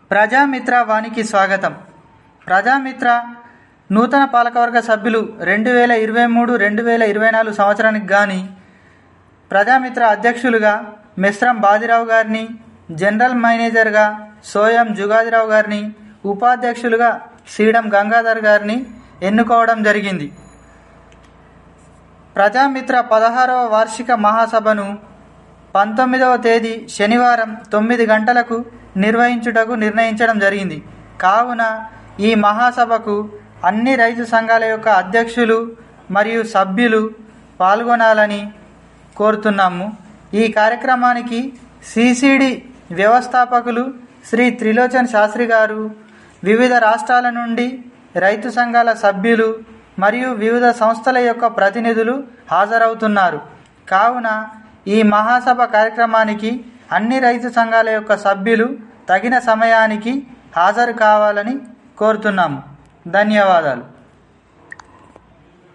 ప్రజామిత్ర వానికి స్వాగతం ప్రజామిత్ర నూతన పాలకవర్గ సభ్యులు రెండు వేల ఇరవై మూడు రెండు వేల ఇరవై నాలుగు సంవత్సరానికి గాని ప్రజామిత్ర అధ్యక్షులుగా మెస్రం బాజిరావు గారిని జనరల్ మేనేజర్గా సోయం జుగాదిరావు గారిని ఉపాధ్యక్షులుగా సీడం గంగాధర్ గారిని ఎన్నుకోవడం జరిగింది ప్రజామిత్ర పదహారవ వార్షిక మహాసభను పంతొమ్మిదవ తేదీ శనివారం తొమ్మిది గంటలకు నిర్వహించుటకు నిర్ణయించడం జరిగింది కావున ఈ మహాసభకు అన్ని రైతు సంఘాల యొక్క అధ్యక్షులు మరియు సభ్యులు పాల్గొనాలని కోరుతున్నాము ఈ కార్యక్రమానికి సిసిడి వ్యవస్థాపకులు శ్రీ త్రిలోచన్ శాస్త్రి గారు వివిధ రాష్ట్రాల నుండి రైతు సంఘాల సభ్యులు మరియు వివిధ సంస్థల యొక్క ప్రతినిధులు హాజరవుతున్నారు కావున ఈ మహాసభ కార్యక్రమానికి అన్ని రైతు సంఘాల యొక్క సభ్యులు తగిన సమయానికి హాజరు కావాలని కోరుతున్నాము ధన్యవాదాలు